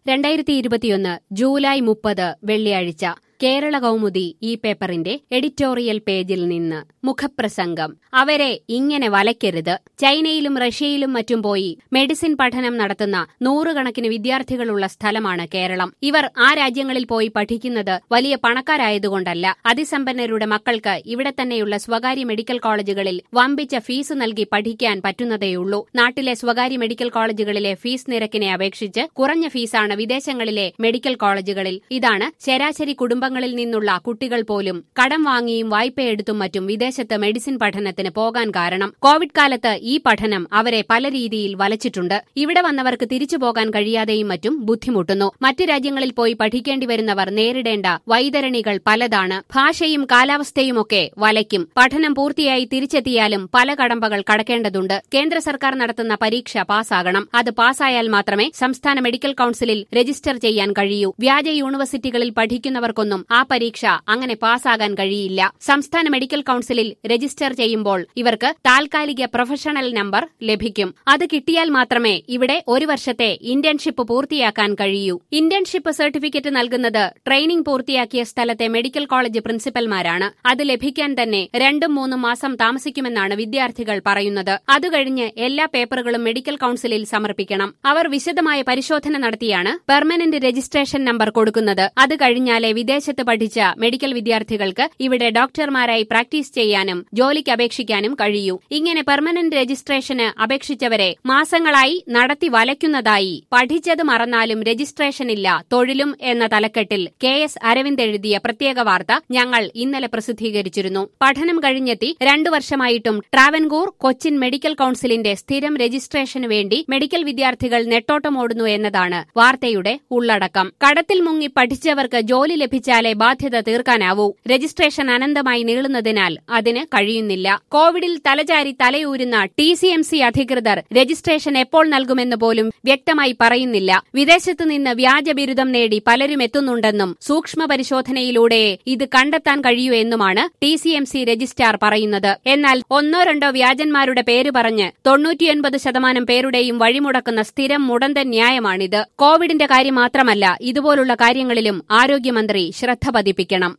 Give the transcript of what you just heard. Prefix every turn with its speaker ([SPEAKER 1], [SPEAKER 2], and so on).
[SPEAKER 1] രണ്ടായിരത്തി ഇരുപത്തിയൊന്ന് ജൂലൈ മുപ്പത് വെള്ളിയാഴ്ച കേരള കൗമുദി ഈ പേപ്പറിന്റെ എഡിറ്റോറിയൽ പേജിൽ നിന്ന് മുഖപ്രസംഗം അവരെ ഇങ്ങനെ വലയ്ക്കരുത് ചൈനയിലും റഷ്യയിലും മറ്റും പോയി മെഡിസിൻ പഠനം നടത്തുന്ന നൂറുകണക്കിന് വിദ്യാർത്ഥികളുള്ള സ്ഥലമാണ് കേരളം ഇവർ ആ രാജ്യങ്ങളിൽ പോയി പഠിക്കുന്നത് വലിയ പണക്കാരായതുകൊണ്ടല്ല അതിസമ്പന്നരുടെ മക്കൾക്ക് ഇവിടെ തന്നെയുള്ള സ്വകാര്യ മെഡിക്കൽ കോളേജുകളിൽ വമ്പിച്ച ഫീസ് നൽകി പഠിക്കാൻ പറ്റുന്നതേയുള്ളൂ നാട്ടിലെ സ്വകാര്യ മെഡിക്കൽ കോളേജുകളിലെ ഫീസ് നിരക്കിനെ അപേക്ഷിച്ച് കുറഞ്ഞ ഫീസാണ് വിദേശങ്ങളിലെ മെഡിക്കൽ കോളേജുകളിൽ ഇതാണ് ശരാശരി കുടുംബങ്ങളിൽ നിന്നുള്ള കുട്ടികൾ പോലും കടം വാങ്ങിയും വായ്പയെടുത്തും മറ്റും വിദേശത്ത് മെഡിസിൻ പഠനത്തിന് പോകാൻ കാരണം കോവിഡ് കാലത്ത് ഈ പഠനം അവരെ പല രീതിയിൽ വലച്ചിട്ടുണ്ട് ഇവിടെ വന്നവർക്ക് തിരിച്ചു പോകാൻ കഴിയാതെയും മറ്റും ബുദ്ധിമുട്ടുന്നു മറ്റു രാജ്യങ്ങളിൽ പോയി പഠിക്കേണ്ടി വരുന്നവർ നേരിടേണ്ട വൈതരണികൾ പലതാണ് ഭാഷയും കാലാവസ്ഥയുമൊക്കെ വലയ്ക്കും പഠനം പൂർത്തിയായി തിരിച്ചെത്തിയാലും പല കടമ്പകൾ കടക്കേണ്ടതുണ്ട് കേന്ദ്ര സർക്കാർ നടത്തുന്ന പരീക്ഷ പാസ്സാകണം അത് പാസ്സായാൽ മാത്രമേ സംസ്ഥാന മെഡിക്കൽ കൌൺസിലിൽ രജിസ്റ്റർ ചെയ്യാൻ കഴിയൂ വ്യാജ യൂണിവേഴ്സിറ്റികളിൽ പഠിക്കുന്നവർക്കൊന്നും ആ പരീക്ഷ അങ്ങനെ പാസ്സാകാൻ കഴിയില്ല സംസ്ഥാന മെഡിക്കൽ കൌൺസിലിൽ രജിസ്റ്റർ ചെയ്യുമ്പോൾ ഇവർക്ക് താൽക്കാലിക പ്രൊഫഷണൽ നമ്പർ ലഭിക്കും അത് കിട്ടിയാൽ മാത്രമേ ഇവിടെ ഒരു വർഷത്തെ ഇന്റേൺഷിപ്പ് പൂർത്തിയാക്കാൻ കഴിയൂ ഇന്റേൺഷിപ്പ് സർട്ടിഫിക്കറ്റ് നൽകുന്നത് ട്രെയിനിംഗ് പൂർത്തിയാക്കിയ സ്ഥലത്തെ മെഡിക്കൽ കോളേജ് പ്രിൻസിപ്പൽമാരാണ് അത് ലഭിക്കാൻ തന്നെ രണ്ടും മൂന്നും മാസം താമസിക്കുമെന്നാണ് വിദ്യാർത്ഥികൾ പറയുന്നത് അതുകഴിഞ്ഞ് എല്ലാ പേപ്പറുകളും മെഡിക്കൽ കൌൺസിലിൽ സമർപ്പിക്കണം അവർ വിശദമായ പരിശോധന നടത്തിയാണ് പെർമനന്റ് രജിസ്ട്രേഷൻ നമ്പർ കൊടുക്കുന്നത് അത് കഴിഞ്ഞാലേ വിദേശത്ത് പഠിച്ച മെഡിക്കൽ വിദ്യാർത്ഥികൾക്ക് ഇവിടെ ഡോക്ടർമാരായി പ്രാക്ടീസ് ചെയ്യാനും ജോലിക്ക് അപേക്ഷിക്കാനും കഴിയൂ ഇങ്ങനെ പെർമനന്റ് രജിസ്ട്രേഷന് അപേക്ഷിച്ചവരെ മാസങ്ങളായി നടത്തി വലയ്ക്കുന്നതായി പഠിച്ചത് മറന്നാലും രജിസ്ട്രേഷൻ ഇല്ല തൊഴിലും എന്ന തലക്കെട്ടിൽ കെ എസ് അരവിന്ദ് എഴുതിയ പ്രത്യേക വാർത്ത ഞങ്ങൾ ഇന്നലെ പ്രസിദ്ധീകരിച്ചിരുന്നു പഠനം കഴിഞ്ഞെത്തി രണ്ടു വർഷമായിട്ടും ട്രാവൻകൂർ കൊച്ചിൻ മെഡിക്കൽ കൌൺസിലിന്റെ സ്ഥിരം രജിസ്ട്രേഷന് വേണ്ടി മെഡിക്കൽ വിദ്യാർത്ഥികൾ നെട്ടോട്ടമോടുന്നു എന്നതാണ് വാർത്തയുടെ ഉള്ളടക്കം കടത്തിൽ മുങ്ങി പഠിച്ചവർക്ക് ജോലി ലഭിച്ചാലേ ബാധ്യത തീർക്കാനാവൂ രജിസ്ട്രേഷൻ അനന്തമായി നീളുന്നതിനാൽ അതിന് കഴിയുന്നില്ല കോവിഡിൽ തലചാരി തലയൂരുന്ന ടി സി എം സി അധികൃതർ രജിസ്ട്രേഷൻ എപ്പോൾ നൽകുമെന്ന് പോലും വ്യക്തമായി പറയുന്നില്ല വിദേശത്തു നിന്ന് വ്യാജ ബിരുദം നേടി പലരും എത്തുന്നുണ്ടെന്നും സൂക്ഷ്മ പരിശോധനയിലൂടെ ഇത് കണ്ടെത്താൻ കഴിയൂ എന്നുമാണ് T C M C registrar പറയുന്നത് എന്നാൽ ഒന്നോ രണ്ടോ വ്യാജന്മാരുടെ പേര് പറഞ്ഞ് തൊണ്ണൂറ്റിയൊൻപത് ശതമാനം പേരുടെയും വഴിമുടക്കുന്ന സ്ഥിരം മുടന്തൻ ന്യായമാണിത് കോവിഡിന്റെ കാര്യം മാത്രമല്ല ഇതുപോലുള്ള കാര്യങ്ങളിലും ആരോഗ്യമന്ത്രി ശ്രദ്ധ പതിപ്പിക്കണം